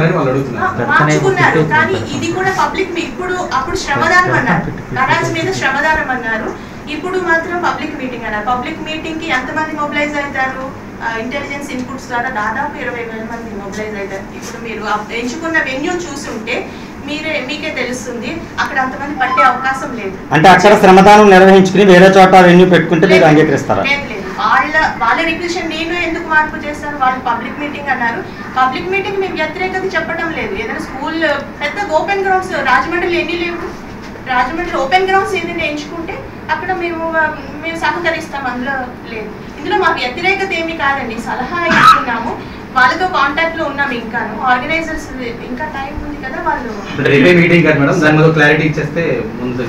మార్చుకున్నారు కానీ ఇది కూడా పబ్లిక్ మీ- ఇప్పుడు అప్పుడు శ్రమదానం అన్నారు గరాజ్ మీద శ్రమదానం అన్నారు ఇప్పుడు మాత్రం పబ్లిక్ మీటింగ్ అన్నారు పబ్లిక్ మీటింగ్ కి ఎంతమంది మొబిలైజ్ అవుతారు ఇంటెలిజెన్స్ ఇన్పుట్స్ ద్వారా దాదాపు ఇరవై వేల మంది మొబిలైజ్ అవుతారు ఇప్పుడు మీరు ఆ ఎంచుకున్న వెన్యూ చూసుంటే మీరే మీకే తెలుస్తుంది అక్కడ అంతమంది పట్టే అవకాశం లేదు అంటే అక్కడ శ్రమదానం నిర్వహించుకుని వేరే చోట రెన్యూ పెట్టుకుంటే మీరు అంగీకరిస్తారా లేదు లేదు వాళ్ళ వాళ్ళ రిక్వెషన్ నేను ఎందుకు మార్పు చేస్తాను వాళ్ళు పబ్లిక్ మీటింగ్ అన్నారు పబ్లిక్ మీటింగ్ మేము వ్యతిరేకత చెప్పడం లేదు ఏదైనా స్కూల్ పెద్ద ఓపెన్ గ్రౌండ్స్ రాజమండ్రిలో ఎన్ని లేవు రాజమండ్రిలో ఓపెన్ గ్రౌండ్స్ ఏదైనా ఎంచుకుంటే అక్కడ మేము ఆ, మేము సహకరిస్తాం అందులో లేదు ఇందులో మా వ్యతిరేకత ఏమీ కాదండి సలహా ఇస్తున్నాము వాళ్ళతో కాంటాక్ట్ లో ఉన్నాం ఇంకాను ఆర్గనైజర్స్ ఇంకా టైం ఉంది కదా వాళ్ళు రేపే మీటింగ్ కదా మేడం దాని మీద క్లారిటీ ఇచ్చేస్తే ముందు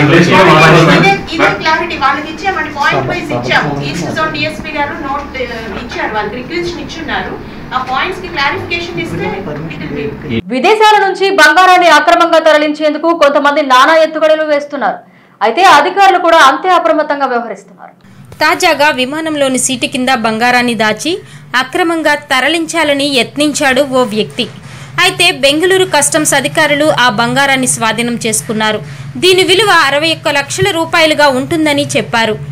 ఇదే ఇదే క్లారిటీ వాళ్ళకి ఇచ్చామండి పాయింట్ వైజ్ ఇచ్చాము east zone DSP garu note ఇచ్చారు వాళ్ళకి రిక్వెస్ట్ ఇచ్చున్నారు ఆ పాయింట్స్ కి క్లారిఫికేషన్ ఇస్తే it will be విదేశాల నుంచి బంగారాన్ని అక్రమంగా తరలించేందుకు కొంతమంది నానా ఎత్తుగడలు వేస్తున్నారు అయితే అధికారులు కూడా అంతే అప్రమత్తంగా వ్యవహరిస్తున్నారు తాజాగా విమానంలోని సీటు కింద బంగారాన్ని దాచి అక్రమంగా తరలించాలని యత్నించాడు ఓ వ్యక్తి అయితే బెంగళూరు కస్టమ్స్ అధికారులు ఆ బంగారాన్ని స్వాధీనం చేసుకున్నారు దీని విలువ అరవై ఒక్క లక్షల రూపాయలుగా ఉంటుందని చెప్పారు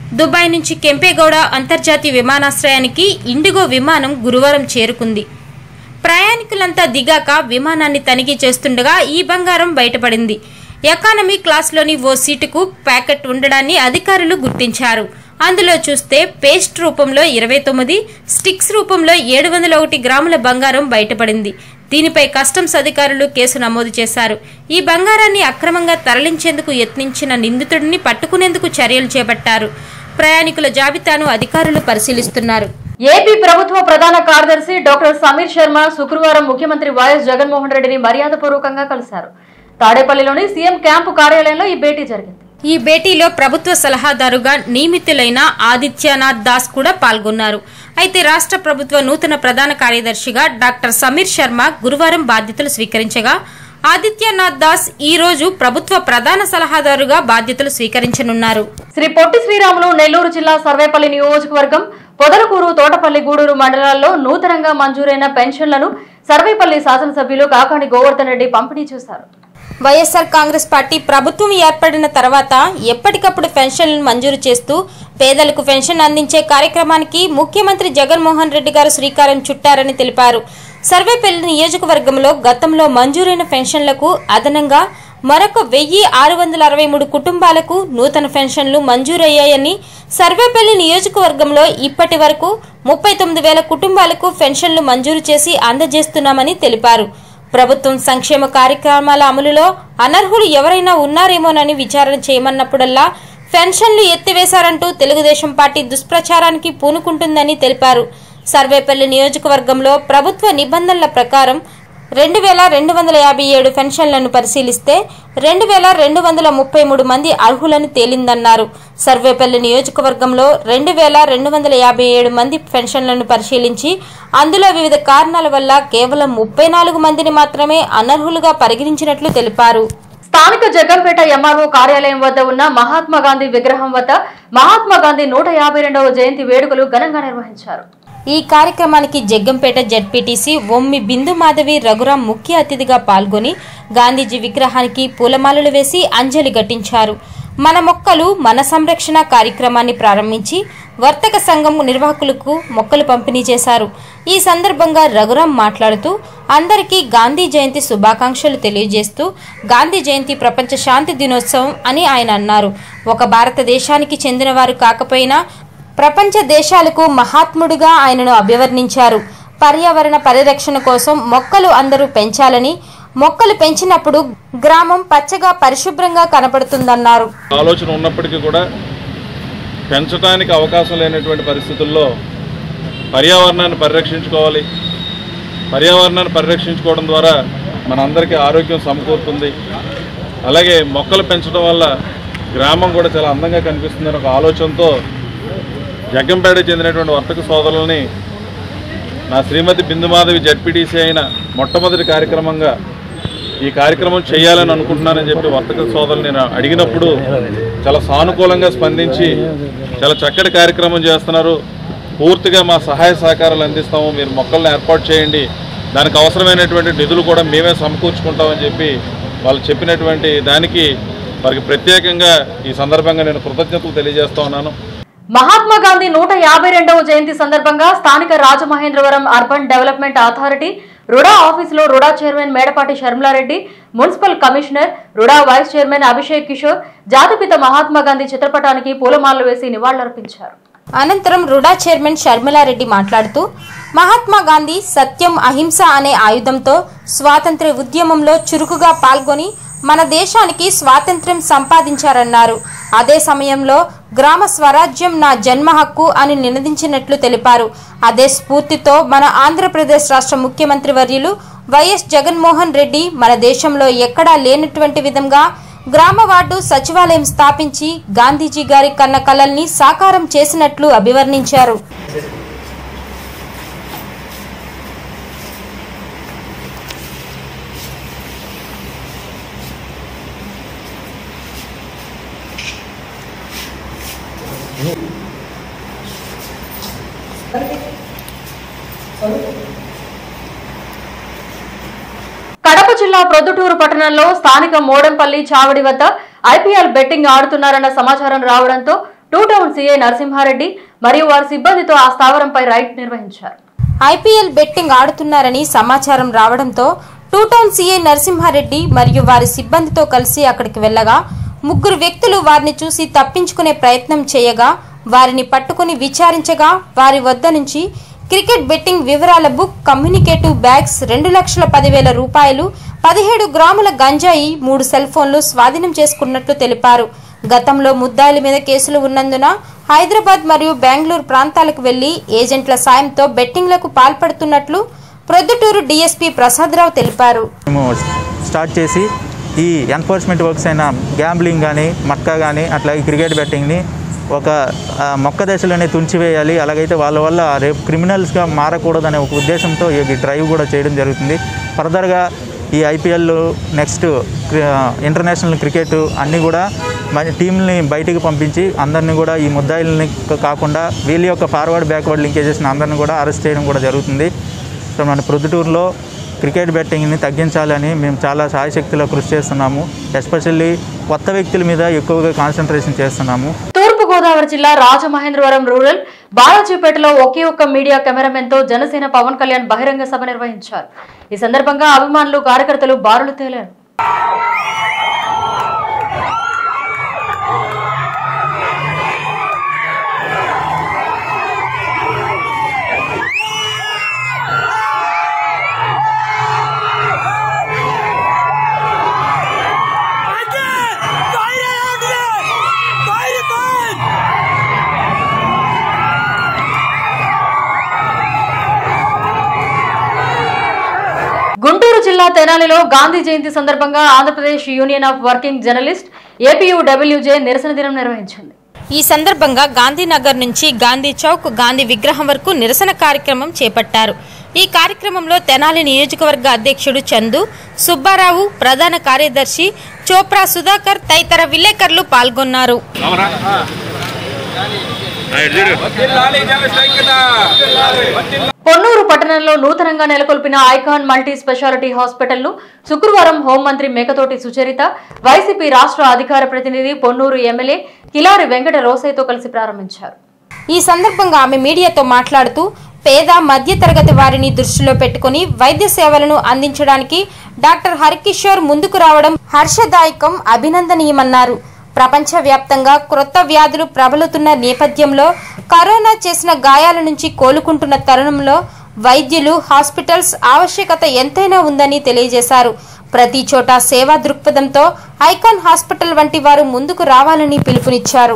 దుబాయ్ నుంచి కెంపేగౌడ అంతర్జాతీయ విమానాశ్రయానికి ఇండిగో విమానం గురువారం చేరుకుంది ప్రయాణికులంతా దిగాక విమానాన్ని తనిఖీ చేస్తుండగా ఈ బంగారం బయటపడింది ఎకానమీ క్లాస్లోని ఓ సీటుకు ప్యాకెట్ ఉండడాన్ని అధికారులు గుర్తించారు అందులో చూస్తే పేస్ట్ రూపంలో ఇరవై తొమ్మిది స్టిక్స్ రూపంలో ఏడు వందల ఒకటి గ్రాముల బంగారం బయటపడింది దీనిపై కస్టమ్స్ అధికారులు కేసు నమోదు చేశారు ఈ బంగారాన్ని అక్రమంగా తరలించేందుకు యత్నించిన నిందితుడిని పట్టుకునేందుకు చర్యలు చేపట్టారు ప్రయాణికుల జాబితాను అధికారులు పరిశీలిస్తున్నారు ఏపీ ప్రభుత్వ ప్రధాన కార్యదర్శి డాక్టర్ సమీర్ శర్మ శుక్రవారం ముఖ్యమంత్రి వైఎస్ జగన్మోహన్ రెడ్డిని మర్యాదపూర్వకంగా కలిశారు తాడేపల్లిలోని సీఎం క్యాంపు కార్యాలయంలో ఈ భేటీ జరిగింది ఈ భేటీలో ప్రభుత్వ సలహాదారుగా నియమితులైన ఆదిత్యనాథ్ దాస్ కూడా పాల్గొన్నారు అయితే రాష్ట్ర ప్రభుత్వ నూతన ప్రధాన కార్యదర్శిగా డాక్టర్ సమీర్ శర్మ గురువారం బాధ్యతలు స్వీకరించగా ఆదిత్యనాథ్ దాస్ ఈ రోజు ప్రభుత్వ ప్రధాన సలహాదారుగా బాధ్యతలు స్వీకరించనున్నారు శ్రీ పొట్టి శ్రీరాములు నెల్లూరు జిల్లా సర్వేపల్లి నియోజకవర్గం పొదలకూరు తోటపల్లి గూడూరు మండలాల్లో నూతనంగా మంజూరైన పెన్షన్లను సర్వేపల్లి శాసనసభ్యులు కాకాని గోవర్ధన్ రెడ్డి పంపిణీ చేశారు వైఎస్ఆర్ కాంగ్రెస్ పార్టీ ప్రభుత్వం ఏర్పడిన తర్వాత ఎప్పటికప్పుడు పెన్షన్లను మంజూరు చేస్తూ పేదలకు పెన్షన్ అందించే కార్యక్రమానికి ముఖ్యమంత్రి జగన్మోహన్ రెడ్డి గారు శ్రీకారం చుట్టారని తెలిపారు సర్వేపల్లి నియోజకవర్గంలో గతంలో మంజూరైన పెన్షన్లకు అదనంగా మరొక వెయ్యి ఆరు వందల అరవై మూడు కుటుంబాలకు నూతన పెన్షన్లు మంజూరయ్యాయని సర్వేపల్లి నియోజకవర్గంలో ఇప్పటి వరకు ముప్పై తొమ్మిది వేల కుటుంబాలకు పెన్షన్లు మంజూరు చేసి అందజేస్తున్నామని తెలిపారు ప్రభుత్వం సంక్షేమ కార్యక్రమాల అమలులో అనర్హులు ఎవరైనా ఉన్నారేమోనని విచారణ చేయమన్నప్పుడల్లా పెన్షన్లు ఎత్తివేశారంటూ తెలుగుదేశం పార్టీ దుష్ప్రచారానికి పూనుకుంటుందని తెలిపారు సర్వేపల్లి నియోజకవర్గంలో ప్రభుత్వ నిబంధనల ప్రకారం రెండు వేల రెండు వందల యాభై ఏడు పెన్షన్లను పరిశీలిస్తే రెండు వేల రెండు వందల ముప్పై మూడు మంది అర్హులని తేలిందన్నారు సర్వేపల్లి నియోజకవర్గంలో రెండు వేల రెండు వందల యాభై ఏడు మంది పెన్షన్లను పరిశీలించి అందులో వివిధ కారణాల వల్ల కేవలం ముప్పై నాలుగు మందిని మాత్రమే అనర్హులుగా పరిగణించినట్లు తెలిపారు స్థానిక జగ్గంపేట ఎంఆర్ఓ కార్యాలయం వద్ద ఉన్న మహాత్మా గాంధీ విగ్రహం వద్ద మహాత్మా గాంధీ నూట యాభై రెండవ జయంతి వేడుకలు ఘనంగా నిర్వహించారు ఈ కార్యక్రమానికి జగ్గంపేట జడ్పీటీసీ ఒమ్మి బిందు మాధవి రఘురాం ముఖ్య అతిథిగా పాల్గొని గాంధీజీ విగ్రహానికి పూలమాలలు వేసి అంజలి ఘటించారు మన మొక్కలు మన సంరక్షణ కార్యక్రమాన్ని ప్రారంభించి వర్తక సంఘం నిర్వాహకులకు మొక్కలు పంపిణీ చేశారు ఈ సందర్భంగా రఘురాం మాట్లాడుతూ అందరికీ గాంధీ జయంతి శుభాకాంక్షలు తెలియజేస్తూ గాంధీ జయంతి ప్రపంచ శాంతి దినోత్సవం అని ఆయన అన్నారు ఒక భారతదేశానికి చెందినవారు కాకపోయినా ప్రపంచ దేశాలకు మహాత్ముడిగా ఆయనను అభివర్ణించారు పర్యావరణ పరిరక్షణ కోసం మొక్కలు అందరూ పెంచాలని మొక్కలు పెంచినప్పుడు గ్రామం పచ్చగా పరిశుభ్రంగా కనపడుతుందన్నారు ఆలోచన ఉన్నప్పటికీ కూడా పెంచడానికి అవకాశం లేనటువంటి పరిస్థితుల్లో పర్యావరణాన్ని పరిరక్షించుకోవాలి పర్యావరణాన్ని పరిరక్షించుకోవడం ద్వారా మనందరికీ ఆరోగ్యం సమకూరుతుంది అలాగే మొక్కలు పెంచడం వల్ల గ్రామం కూడా చాలా అందంగా కనిపిస్తుందని ఒక ఆలోచనతో జగ్గంపేట చెందినటువంటి వర్తక సోదరులని నా శ్రీమతి బిందుమాధవి జడ్పీటీసీ అయిన మొట్టమొదటి కార్యక్రమంగా ఈ కార్యక్రమం చేయాలని అనుకుంటున్నానని చెప్పి వర్తక సోదరులు నేను అడిగినప్పుడు చాలా సానుకూలంగా స్పందించి చాలా చక్కటి కార్యక్రమం చేస్తున్నారు పూర్తిగా మా సహాయ సహకారాలు అందిస్తాము మీరు మొక్కలను ఏర్పాటు చేయండి దానికి అవసరమైనటువంటి నిధులు కూడా మేమే సమకూర్చుకుంటామని చెప్పి వాళ్ళు చెప్పినటువంటి దానికి వారికి ప్రత్యేకంగా ఈ సందర్భంగా నేను కృతజ్ఞతలు తెలియజేస్తా ఉన్నాను మహాత్మా గాంధీ నూట యాభై రెండవ జయంతి సందర్భంగా స్థానిక Rajamahendravaram urban development authority RUDA ఆఫీసులో RUDA chairman Medapati Sharmilareddy municipal commissioner RUDA vice chairman Abhishek Kishore జాతిపిత మహాత్మా గాంధీ చిత్రపటానికి పూలమాలలు వేసి నివాళులర్పించారు అనంతరం రుడా చైర్మన్ షర్మిలారెడ్డి మాట్లాడుతూ మహాత్మా గాంధీ సత్యం అహింస అనే ఆయుధంతో స్వాతంత్ర్య ఉద్యమంలో చురుకుగా పాల్గొని మన దేశానికి స్వాతంత్ర్యం సంపాదించారన్నారు అదే సమయంలో గ్రామ స్వరాజ్యం నా జన్మ హక్కు అని నినదించినట్లు తెలిపారు అదే స్ఫూర్తితో మన ఆంధ్రప్రదేశ్ రాష్ట్ర ముఖ్యమంత్రి వర్యులు వైఎస్ జగన్మోహన్ రెడ్డి మన దేశంలో ఎక్కడా లేనటువంటి విధంగా గ్రామ వార్డు సచివాలయం స్థాపించి గాంధీజీ గారి కన్న కలల్ని సాకారం చేసినట్లు అభివర్ణించారు కడప జిల్లా ప్రొద్దుటూరు పట్టణంలో స్థానిక మోడంపల్లి చావడి వద్ద ఐపీఎల్ బెట్టింగ్ ఆడుతున్నారన్న సమాచారం రావడంతో టూ టౌన్ సీఐ నరసింహారెడ్డి మరియు వారి సిబ్బందితో ఆ స్థావరంపై రైడ్ నిర్వహించారు ఐపీఎల్ బెట్టింగ్ ఆడుతున్నారని సమాచారం రావడంతో టూ టౌన్ సీఐ నరసింహారెడ్డి మరియు వారి సిబ్బందితో కలిసి అక్కడికి వెళ్ళగా ముగ్గురు వ్యక్తులు వారిని చూసి తప్పించుకునే ప్రయత్నం చేయగా వారిని పట్టుకుని విచారించగా వారి వద్ద నుంచి క్రికెట్ బెట్టింగ్ వివరాల బుక్ కమ్యూనికేటివ్ బ్యాగ్స్ రెండు లక్షల పదివేల రూపాయలు పదిహేడు గ్రాముల గంజాయి మూడు సెల్ ఫోన్లు స్వాధీనం చేసుకున్నట్లు తెలిపారు గతంలో ముద్దాయిల మీద కేసులు ఉన్నందున హైదరాబాద్ మరియు బెంగళూరు ప్రాంతాలకు వెళ్లి ఏజెంట్ల సాయంతో బెట్టింగ్లకు పాల్పడుతున్నట్లు ప్రొద్దుటూరు డీఎస్పీ ప్రసాదరావు తెలిపారు మేము స్టార్ట్ చేసి ఈ ఎన్ఫోర్స్మెంట్ వర్క్స్ అయిన గ్యాంబ్లింగ్ కానీ మక్కా కానీ అట్లాగే క్రికెట్ బెట్టింగ్ని ఒక ఆ, మొక్క దశలోనే తుంచివేయాలి అలాగైతే వాళ్ళ వల్ల రేపు క్రిమినల్స్గా మారకూడదనే ఒక ఉద్దేశంతో ఈ డ్రైవ్ కూడా చేయడం జరుగుతుంది ఫర్దర్గా ఈ ఐపీఎల్ నెక్స్ట్ ఇంటర్నేషనల్ క్రికెట్ అన్నీ కూడా మన టీంని బయటికి పంపించి అందరినీ కూడా ఈ ముద్దాయిల్ని కాకుండా వీళ్ళ యొక్క ఫార్వర్డ్ బ్యాక్వర్డ్ లింకేజెస్ని అందరిని కూడా అరెస్ట్ చేయడం కూడా జరుగుతుంది సో మన ప్రొద్దుటూరులో క్రికెట్ బెట్టింగ్ని తగ్గించాలని మేము చాలా సాయశక్తిలో కృషి చేస్తున్నాము ఎస్పెషల్లీ కొత్త వ్యక్తుల మీద ఎక్కువగా కాన్సన్ట్రేషన్ చేస్తున్నాము తూర్పు గోదావరి జిల్లా రాజమహేంద్రవరం రూరల్ బాలాజీపేటలో ఒకే ఒక్క మీడియా కెమెరామెన్ తో జనసేన పవన్ కళ్యాణ్ బహిరంగ సభ నిర్వహించారు ఈ సందర్భంగా అభిమానులు కార్యకర్తలు బారులు తేలారు గుంటూరు జిల్లా తెనాలిలో గాంధీ జయంతి సందర్భంగా Andhra Pradesh union of working journalist APUWJ నిరసన దినం నిర్వహించింది ఈ సందర్భంగా గాంధీనగర్ నుంచి గాంధీ చౌక్ గాంధీ విగ్రహం వరకు నిరసన కార్యక్రమం చేపట్టారు ఈ కార్యక్రమంలో తెనాలి నియోజకవర్గ అధ్యక్షుడు చందు సుబ్బారావు ప్రధాన కార్యదర్శి చోప్రా సుధాకర్ తదితర విలేకరులు పాల్గొన్నారు పొన్నూరు పట్టణంలో నూతనంగా నెలకొల్పిన ఐకాన్ మల్టీ స్పెషాలిటీ హాస్పిటల్ ను శుక్రవారం హోంమంత్రి మేకతోటి సుచరిత వైసీపీ రాష్ట్ర అధికార ప్రతినిధి పొన్నూరు ఎమ్మెల్యే కిలారి వెంకట రోసయ్యతో కలిసి ప్రారంభించారు ఈ సందర్భంగా ఆమె మీడియాతో మాట్లాడుతూ పేద మధ్యతరగతి వారిని దృష్టిలో పెట్టుకుని వైద్య సేవలను అందించడానికి డాక్టర్ హరికిషోర్ ముందుకు రావడం హర్షదాయకం అభినందనీయమన్నారు ప్రపంచవ్యాప్తంగా క్రొత్త వ్యాధులు ప్రబలుతున్న నేపథ్యంలో కరోనా చేసిన గాయాల నుంచి కోలుకుంటున్న తరుణంలో వైద్యులు హాస్పిటల్స్ ఆవశ్యకత ఎంతైనా ఉందని తెలియజేశారు ప్రతి చోట సేవా దృక్పథంతో ఐకాన్ హాస్పిటల్ వంటి వారు ముందుకు రావాలని పిలుపునిచ్చారు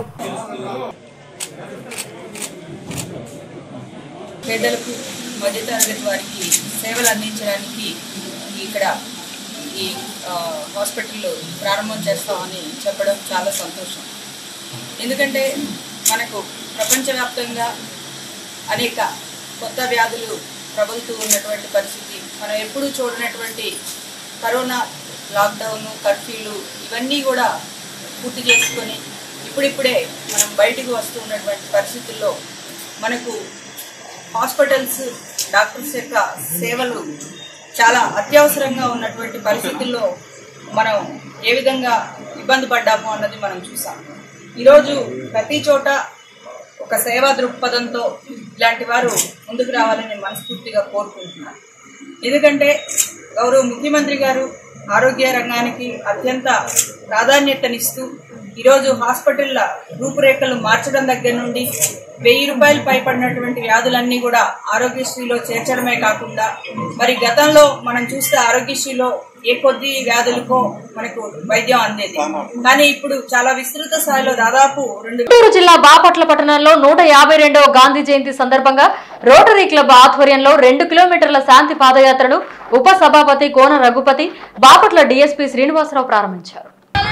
పేదలకు మధ్యతరగతి వారికి సేవలు అందించడానికి ఇక్కడ ఈ ఆ, హాస్పిటల్ ప్రారంభం చేస్తామని చెప్పడం చాలా సంతోషం ఎందుకంటే మనకు ప్రపంచవ్యాప్తంగా అనేక కొత్త వ్యాధులు ప్రబలుతూ ఉన్నటువంటి పరిస్థితి మనం ఎప్పుడూ చూడనటువంటి కరోనా లాక్డౌన్ కర్ఫ్యూలు ఇవన్నీ కూడా పూర్తి చేసుకొని ఇప్పుడిప్పుడే మనం బయటికి వస్తూ ఉన్నటువంటి పరిస్థితుల్లో మనకు హాస్పిటల్స్ డాక్టర్స్ యొక్క సేవలు చాలా అత్యవసరంగా ఉన్నటువంటి పరిస్థితుల్లో మనం ఏ విధంగా ఇబ్బంది పడ్డాము అన్నది మనం చూసాం ఈరోజు ప్రతి చోట ఒక సేవా దృక్పథంతో ఇలాంటి వారు ముందుకు రావాలని మనస్ఫూర్తిగా కోరుకుంటున్నాను ఎందుకంటే గౌరవ ముఖ్యమంత్రి గారు ఆరోగ్య రంగానికి అత్యంత ప్రాధాన్యతనిస్తూ ఈరోజు హాస్పిటల్ల రూపురేఖలు మార్చడం దగ్గర నుండి వెయ్యి రూపాయలు పైపడినటువంటి వ్యాధులన్నీ కూడా ఆరోగ్యశ్రీలో చేర్చడమే కాకుండా మరి గతంలో మనం చూస్తే ఆరోగ్యశ్రీలో ఏ కొద్ది వ్యాధులకో మనకు వైద్యం అందేది కానీ ఇప్పుడు చాలా విస్తృత స్థాయిలో దాదాపు రెండు గుంటూరు జిల్లా బాపట్ల పట్టణంలో నూట యాభై రెండవ గాంధీ జయంతి సందర్భంగా రోటరీ క్లబ్ ఆధ్వర్యంలో రెండు కిలోమీటర్ల శాంతి పాదయాత్రను ఉప సభాపతి కోన రఘుపతి బాపట్ల డీఎస్పీ శ్రీనివాసరావు ప్రారంభించారు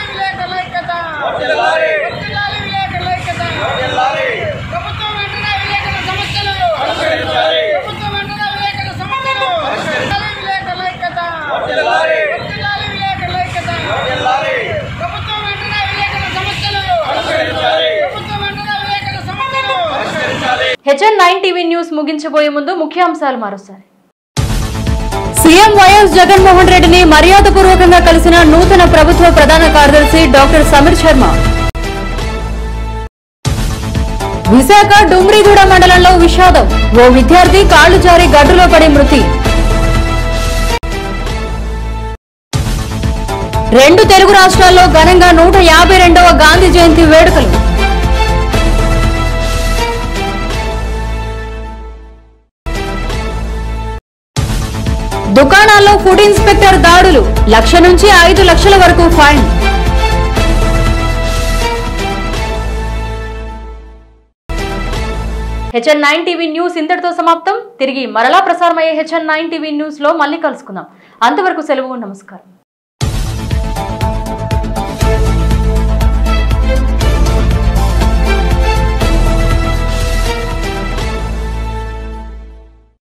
హెచ్ఎన్ నైన్ టీవీ న్యూస్ ముగించబోయే ముందు ముఖ్యాంశాలు మరోసారి సీఎం వైఎస్ జగన్మోహన్ రెడ్డిని మర్యాదపూర్వకంగా కలిసిన నూతన ప్రభుత్వ ప్రధాన కార్యదర్శి డాక్టర్ సమీర్ శర్మ విశాఖ డుమ్రిగూడ మండలంలో విషాదం ఓ విద్యార్థి కాళ్లు జారి గడ్డులో పడి మృతి రెండు తెలుగు రాష్ట్రాల్లో ఘనంగా నూట యాభై రెండవ గాంధీ జయంతి వేడుకలు దుకాణాల్లో ఫుడ్ ఇన్స్పెక్టర్ దాడులు లక్ష నుంచి ఐదు లక్షల వరకు fine HN nine TV news ఇంతటితో సమాప్తం తిరిగి మరలా ప్రసారమయ్యే హెచ్ఎన్ నైన్ టీవీ న్యూస్ లో మళ్ళీ కలుసుకుందాం అంతవరకు సెలవు నమస్కారం